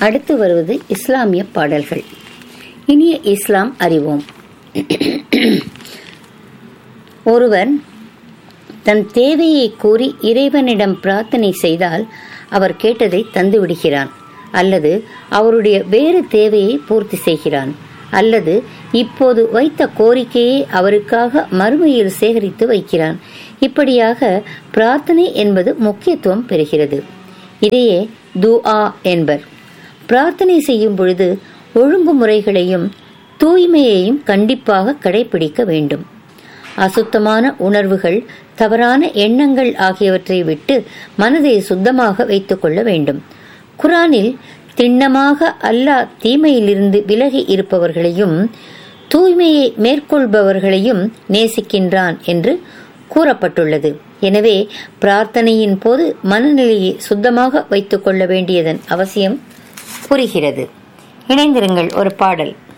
அடுத்து வருவது இஸ்லாமிய பாடல்கள் இனிய இஸ்லாம் அறிவோம் ஒருவர் தன் தேவையை கூறி இறைவனிடம் பிரார்த்தனை செய்தால் அவர் கேட்டதை தந்து விடுகிறான் அல்லது அவருடைய வேறு தேவையை பூர்த்தி செய்கிறான் அல்லது இப்போது வைத்த கோரிக்கையை அவருக்காக மறுமையில் சேகரித்து வைக்கிறான் இப்படியாக பிரார்த்தனை என்பது முக்கியத்துவம் பெறுகிறது இதையே துஆ என்பர் பிரார்த்தனை செய்யும் பொழுது ஒழுங்குமுறைகளையும் தூய்மையையும் கண்டிப்பாக கடைபிடிக்க வேண்டும் அசுத்தமான உணர்வுகள் தவறான எண்ணங்கள் ஆகியவற்றை விட்டு மனதை சுத்தமாக வைத்துக் கொள்ள வேண்டும் குரானில் திண்ணமாக அல்லாஹ் தீமையிலிருந்து விலகி இருப்பவர்களையும் தூய்மையை மேற்கொள்பவர்களையும் நேசிக்கின்றான் என்று கூறப்பட்டுள்ளது எனவே பிரார்த்தனையின் போது மனநிலையை சுத்தமாக வைத்துக் கொள்ள வேண்டியதன் அவசியம் புரிகிறது இணைந்திருங்கள் ஒரு பாடல்